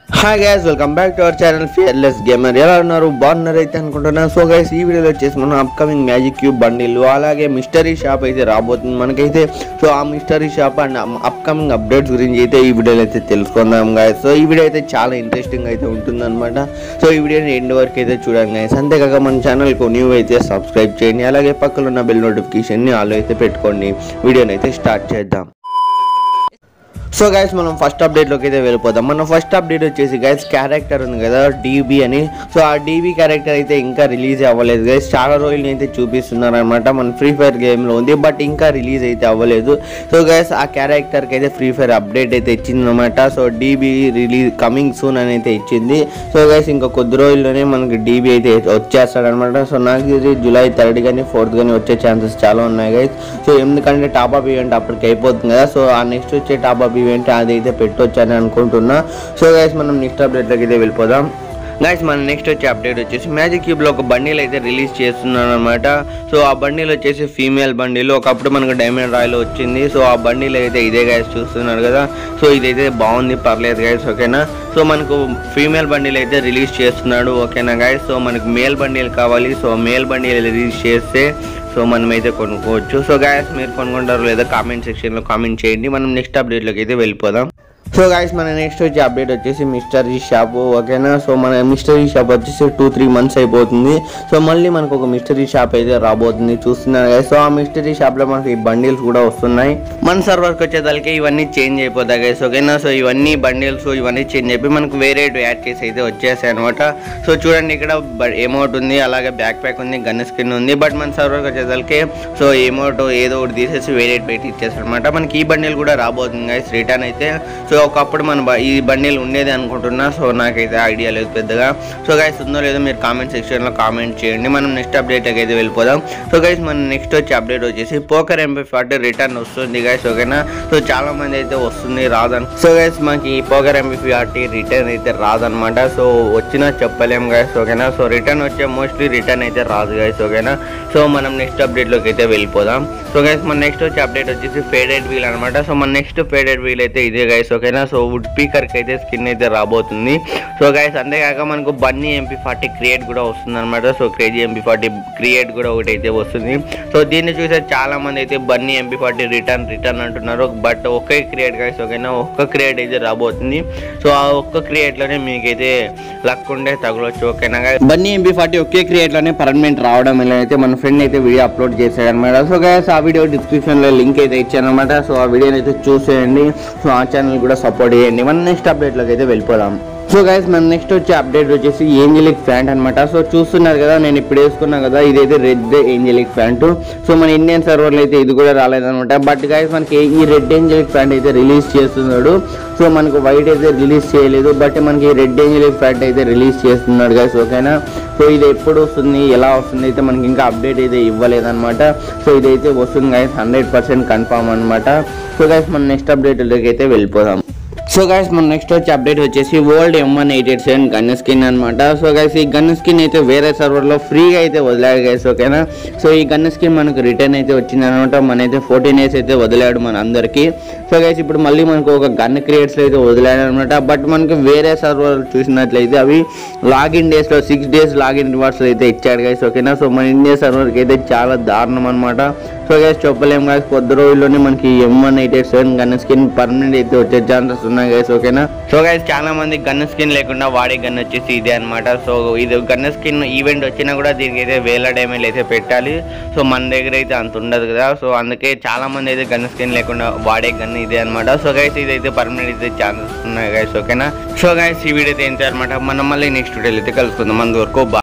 Hi guys welcome back to our channel fearless gamer ఎలా ఉన్నారు బాగున్నారు అయితే అనుకుంటున్నాను సో గైస్ ఈ వీడియోలో వచ్చేసి మనం అప్కమింగ్ మ్యాజిక్ క్యూబ్ బండిల్ అలాగే మిస్టరీ షాప్ అయితే రాబోతుంది మనకైతే సో ఆ mystery shop and upcoming updates గురించి అయితే ఈ వీడియోలో అయితే తెలుసుకుందాం గైస్ సో ఈ వీడియో అయితే చాలా ఇంట్రెస్టింగ్ అయితే ఉంటుందన్నమాట సో ఈ వీడియోని ఎండ్ వరకు అయితే చూడండి గైస్ అంతేకాక మన ఛానల్కు న్యూ అయితే సబ్స్క్రైబ్ చేయండి అలాగే పక్కన ఉన్న బెల్ నోటిఫికేషన్ని ఆలో అయితే పెట్టుకోండి వీడియోని అయితే స్టార్ట్ చేద్దాం సో గైస్ మనం ఫస్ట్ అప్డేట్లోకి అయితే వెళ్ళిపోదాం మన ఫస్ట్ అప్డేట్ వచ్చేసి గైస్ క్యారెక్టర్ ఉంది కదా డీబీ అని సో ఆ డీబీ క్యారెక్టర్ అయితే ఇంకా రిలీజ్ అవ్వలేదు గైస్ చాలా రోజులు అయితే చూపిస్తున్నారు అనమాట మన ఫ్రీ ఫైర్ గేమ్లో ఉంది బట్ ఇంకా రిలీజ్ అయితే అవ్వలేదు సో గైస్ ఆ క్యారెక్టర్కి అయితే ఫ్రీ ఫైర్ అప్డేట్ అయితే ఇచ్చింది అనమాట so DB release coming soon అని అయితే ఇచ్చింది సో గైస్ ఇంకా కొద్ది రోజుల్లోనే మనకి డీబీ అయితే వచ్చేస్తాడు అనమాట సో నాకు ఇది జూలై థర్డ్ కానీ ఫోర్త్ కానీ వచ్చే ఛాన్సెస్ చాలా ఉన్నాయి గైస్ సో ఎందుకంటే టాప్ అప్ ఈవెంట్ అప్పటికి అయిపోతుంది కదా సో ఆ నెక్స్ట్ వచ్చే టాప్ అప్ ఈవెంట్ అది అయితే పెట్టొచ్చని అనుకుంటున్నా సో గైస్ మనం నెక్స్ట్ అప్డేట్లోకి అయితే వెళ్ళిపోదాం గైస్ మన నెక్స్ట్ వచ్చే అప్డేట్ వచ్చేసి మ్యాజిక్ క్యూబ్లో ఒక బండిల్ అయితే రిలీజ్ చేస్తున్నాను అనమాట సో ఆ బండిల్ వచ్చేసి ఫీమేల్ బండిల్ ఒకప్పుడు మనకు డైమండ్ రాయల్ వచ్చింది సో ఆ బండిల్ అయితే ఇదే గైస్ చూస్తున్నారు కదా సో ఇదైతే బాగుంది పర్లేదు గైస్ ఓకేనా సో మనకు ఫీమేల్ బండిల్ అయితే రిలీజ్ చేస్తున్నాడు ఓకేనా గైస్ సో మనకు మేల్ బండిల్ కావాలి సో మేల్ బండిల్ రిలీజ్ చేస్తే సో మనం అయితే కొనుక్కోవచ్చు సో గాయస్ మీరు కొనుక్కుంటారు లేదా కామెంట్ సెక్షన్లో కామెంట్ చేయండి మనం నెక్స్ట్ అప్డేట్లోకి అయితే వెళ్ళిపోదాం సో గాయస్ మన నెక్స్ట్ వచ్చే అప్డేట్ వచ్చేసి మిస్టరీ షాప్ ఓకేనా సో మన మిస్టరీ షాప్ వచ్చేసి టూ త్రీ మంత్స్ అయిపోతుంది సో మళ్ళీ మనకు ఒక మిస్టరీ షాప్ అయితే రాబోతుంది చూస్తున్నారు కదా సో ఆ మిస్టరీ షాప్లో మనకి ఈ బండిల్స్ కూడా వస్తున్నాయి మన సర్వర్కి వచ్చేదానికి ఇవన్నీ చేంజ్ అయిపోతాయి గైస్ ఓకేనా సో ఇవన్నీ బండిల్స్ ఇవన్నీ చేంజ్ అయిపోయి మనకు వేరే యాడ్ చేసి అయితే వచ్చేసాయి అనమాట సో చూడండి ఇక్కడ ఎమౌంట్ ఉంది అలాగే బ్యాక్ ప్యాక్ ఉంది గన్ స్కిన్ ఉంది బట్ మన సర్వర్కి వచ్చేసరికి సో ఎమౌంట్ ఏదో ఒకటి తీసేసి వేరే పెట్టి ఇచ్చేసారు అనమాట మనకి ఈ బండిల్ కూడా రాబోతుంది గైస్ రిటర్న్ అయితే సో ఒకప్పుడు మన బ- ఈ బండిల్ ఉండేది అనుకుంటున్నా సో నాకైతే ఐడియా లేదు పెద్దగా సో గైస్ ఉందో లేదో మీరు కామెంట్ సెక్షన్లో కామెంట్ చేయండి మనం నెక్స్ట్ అప్డేట్కి అయితే వెళ్ళిపోదాం సో గైస్ మన నెక్స్ట్ వచ్చే అప్డేట్ వచ్చేసి పోకర్ ఎంపీ ఫార్టీ రిటర్న్ వస్తుంది గైస్ ఓకేనా సో చాలా మంది అయితే వస్తుంది రాదని సో గైస్ మనకి ఈ పోకర్ ఎంపీ ఫార్టీ రిటర్న్ అయితే రాదనమాట సో వచ్చినా చెప్పలేం గైస్ ఓకేనా సో రిటర్న్ వచ్చే మోస్ట్లీ రిటర్న్ అయితే రాదు గైస్ ఓకేనా సో మనం నెక్స్ట్ అప్డేట్లోకి అయితే వెళ్ళిపోదాం సో గైస్ మన నెక్స్ట్ వచ్చే అప్డేట్ వచ్చేసి ఫేడెడ్ వీల్ అనమాట సో మన నెక్స్ట్ ఫేడెడ్ వీల్ అయితే ఇదే గైస్ ఓకేనా సో వుడ్ స్పీకర్కి అయితే స్కిన్ అయితే రాబోతుంది సో గైస్ అంతేకాక మనకు బన్నీ ఎంపీ ఫార్టీ క్రియేట్ కూడా వస్తుంది అనమాట so crazy MP forty crate కూడా ఒకటి అయితే వస్తుంది సో దీన్ని చూసే చాలా మంది అయితే bunny MP forty return return అంటున్నారు బట్ ఒకే క్రియేట్ గైస్ ఓకేనా ఒక్క క్రియేట్ అయితే రాబోతుంది సో ఆ ఒక్క క్రియేట్లోనే మీకైతే లక్ ఉండే తగలొచ్చు ఓకేనా guys? బన్నీ ఎంపీ ఫార్టీ ఒకే క్రియేట్లోనే పర్మనెంట్ రావడం ఇలా అయితే మన ఫ్రెండ్ అయితే వీడియో అప్లోడ్ చేశాడు అనమాట సో గైస్ ఆ వీడియో డిస్క్రిప్షన్లో లింక్ అయితే ఇచ్చాను అనమాట సో ఆ వీడియోని అయితే చూసేయండి సో ఆ ఛానల్ కూడా సపోర్ట్ చేయండి మన నెక్స్ట్ అప్డేట్లోకి అయితే వెళ్ళిపోదాం సో గైస్ మన నెక్స్ట్ వచ్చే అప్డేట్ వచ్చేసి ఏంజలిక్ ప్యాంట్ అనమాట సో చూస్తున్నారు కదా నేను ఇప్పుడు వేసుకున్నా కదా ఇదైతే రెడ్ ఏంజలిక్ ప్యాంటు సో మన ఇండియన్ సర్వర్లో అయితే ఇది కూడా రాలేదన్నమాట బట్ గైస్ మనకి ఈ రెడ్ ఏంజలిక్ ప్యాంట్ అయితే రిలీజ్ చేస్తున్నాడు సో మనకు వైట్ అయితే రిలీజ్ చేయలేదు బట్ మనకి రెడ్ ఏంజలిక్ ప్యాంట్ అయితే రిలీజ్ చేస్తున్నాడు గైస్ ఓకేనా సో ఇది ఎప్పుడు వస్తుంది ఎలా వస్తుంది అయితే మనకి ఇంకా అప్డేట్ అయితే ఇవ్వలేదన్నమాట సో ఇదైతే వస్తుంది గైస్ హండ్రెడ్ పర్సెంట్ కన్ఫామ్ అనమాట సో గైస్ మన నెక్స్ట్ అప్డేట్లోకి అయితే వెళ్ళిపోదాం సో గైస్ మన నెక్స్ట్ వచ్చే అప్డేట్ వచ్చేసి world M one eight eight seven gun skin అనమాట సో గైస్ ఈ గన్ స్కిన్ అయితే వేరే సర్వర్లో ఫ్రీగా అయితే వదిలాడు గైస్ ఓకేనా సో ఈ గన్ స్కిన్ మనకు రిటర్న్ అయితే వచ్చింది అనమాట మన అయితే ఫోర్టీన్ ఇయర్స్ అయితే వదిలాడు మన అందరికీ సో గైస్ ఇప్పుడు మళ్ళీ మనకు ఒక గన్ క్రియేట్స్లో అయితే వదిలాడు అనమాట బట్ మనకి వేరే సర్వర్ చూసినట్లయితే అవి లాగిన్ డేస్లో సిక్స్ డేస్ లాగిన్ రివార్డ్స్ అయితే ఇచ్చాడు గైస్ ఓకేనా సో మన ఇండియా సర్వర్కి అయితే చాలా దారుణం అనమాట సో గైస్ చెప్పలేం గైస్ కొద్ది రోజుల్లోనే మనకి M one eight eight seven gun skin permanent అయితే వచ్చే ఛాన్సెస్ ఉన్నాయి గైస్ ఓకేనా సో గైస్ చాలా మంది గన్ స్కిన్ లేకుండా వాడే గన్ వచ్చేసి ఇదే అనమాట సో ఇది గన్ స్కిన్ ఈవెంట్ వచ్చినా కూడా దీనికి అయితే వేల డ్యామేజ్ అయితే పెట్టాలి సో మన దగ్గర అయితే అంత ఉండదు కదా సో అందుకే చాలా మంది అయితే గన్ స్కిన్ లేకుండా వాడే గన్ ఇదే అనమాట సో గైస్ ఇదైతే పర్మనెంట్ అయితే ఛాన్సెస్ ఉన్నాయి గైస్ ఓకేనా సో గైస్ ఈ వీడియో అయితే ఏంటి అనమాట మనం మళ్ళీ నెక్స్ట్ వీడియో అయితే కలుసుకుందాం అంతవరకు bye.